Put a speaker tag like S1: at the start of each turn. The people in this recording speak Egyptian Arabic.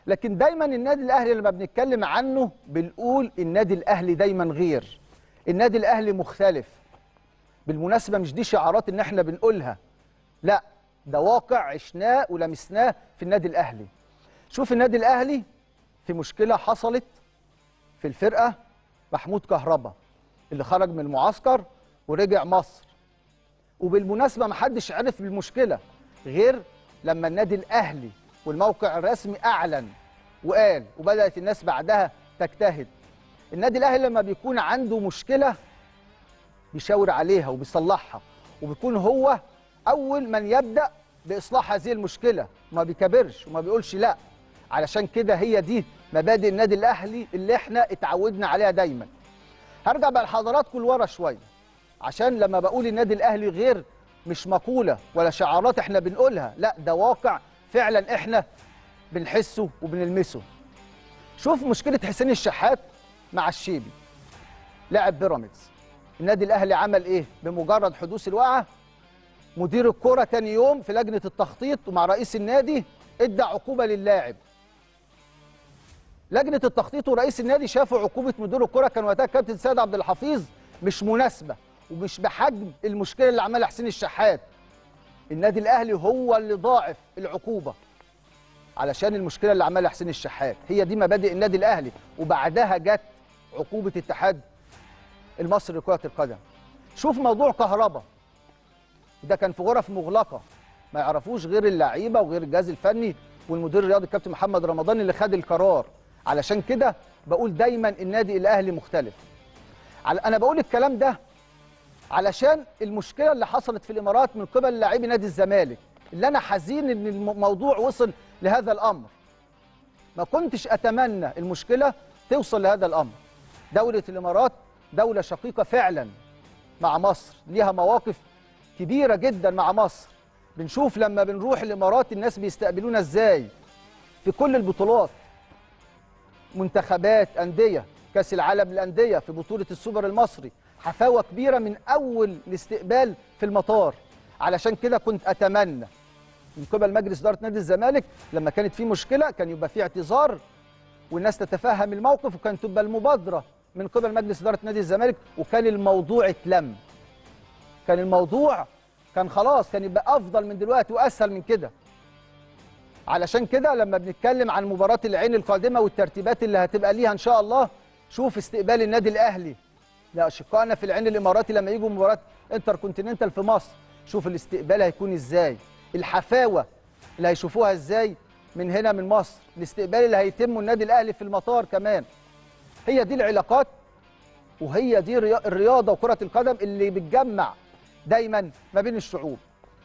S1: لكن دايما النادي الاهلي لما بنتكلم عنه بنقول النادي الاهلي دايما غير النادي الاهلي مختلف بالمناسبه مش دي شعارات ان احنا بنقولها لا ده واقع عشناه ولمسناه في النادي الاهلي شوف النادي الاهلي في مشكله حصلت في الفرقه محمود كهربا اللي خرج من المعسكر ورجع مصر وبالمناسبه ما حدش عرف بالمشكله غير لما النادي الاهلي والموقع الرسمي اعلن وقال وبدات الناس بعدها تجتهد النادي الاهلي لما بيكون عنده مشكله بيشاور عليها وبيصلحها وبيكون هو اول من يبدا باصلاح هذه المشكله وما بيكبرش وما بيقولش لا علشان كده هي دي مبادئ النادي الاهلي اللي احنا اتعودنا عليها دايما هرجع بقى لحضراتكم لورا شويه عشان لما بقول النادي الاهلي غير مش مقوله ولا شعارات احنا بنقولها لا ده واقع فعلا احنا بنحسه وبنلمسه شوف مشكله حسين الشحات مع الشيبي لاعب بيراميدز النادي الاهلي عمل ايه بمجرد حدوث الوقعه مدير الكره تاني يوم في لجنه التخطيط ومع رئيس النادي ادى عقوبه للاعب لجنه التخطيط ورئيس النادي شافوا عقوبه مدير الكره كان وقتها كابتن سيد عبد الحفيظ مش مناسبه ومش بحجم المشكله اللي عملها حسين الشحات النادي الاهلي هو اللي ضاعف العقوبه علشان المشكله اللي عملها حسين الشحات هي دي مبادئ النادي الاهلي وبعدها جت عقوبه اتحاد المصري لكره القدم شوف موضوع كهربا ده كان في غرف مغلقه ما يعرفوش غير اللعيبه وغير الجهاز الفني والمدير الرياضي الكابتن محمد رمضان اللي خد القرار علشان كده بقول دايما النادي الاهلي مختلف انا بقول الكلام ده علشان المشكله اللي حصلت في الامارات من قبل لاعبي نادي الزمالك اللي انا حزين ان الموضوع وصل لهذا الامر ما كنتش اتمنى المشكله توصل لهذا الامر دوله الامارات دوله شقيقه فعلا مع مصر ليها مواقف كبيره جدا مع مصر بنشوف لما بنروح الامارات الناس بيستقبلونا ازاي في كل البطولات منتخبات انديه كاس العالم للانديه في بطوله السوبر المصري حفاوه كبيره من اول الاستقبال في المطار علشان كده كنت اتمنى من قبل مجلس اداره نادي الزمالك لما كانت في مشكله كان يبقى في اعتذار والناس تتفهم الموقف وكانت تبقى المبادره من قبل مجلس اداره نادي الزمالك وكان الموضوع اتلم كان الموضوع كان خلاص كان يبقى افضل من دلوقتي واسهل من كده علشان كده لما بنتكلم عن مباراه العين القادمه والترتيبات اللي هتبقى ليها ان شاء الله شوف استقبال النادي الاهلي لاشقائنا في العين الاماراتي لما يجوا مباراه انتر كونتيننتال في مصر شوف الاستقبال هيكون ازاي الحفاوه اللي هيشوفوها ازاي من هنا من مصر الاستقبال اللي هيتم النادي الاهلي في المطار كمان هي دي العلاقات وهي دي الرياضه وكره القدم اللي بتجمع دايما ما بين الشعوب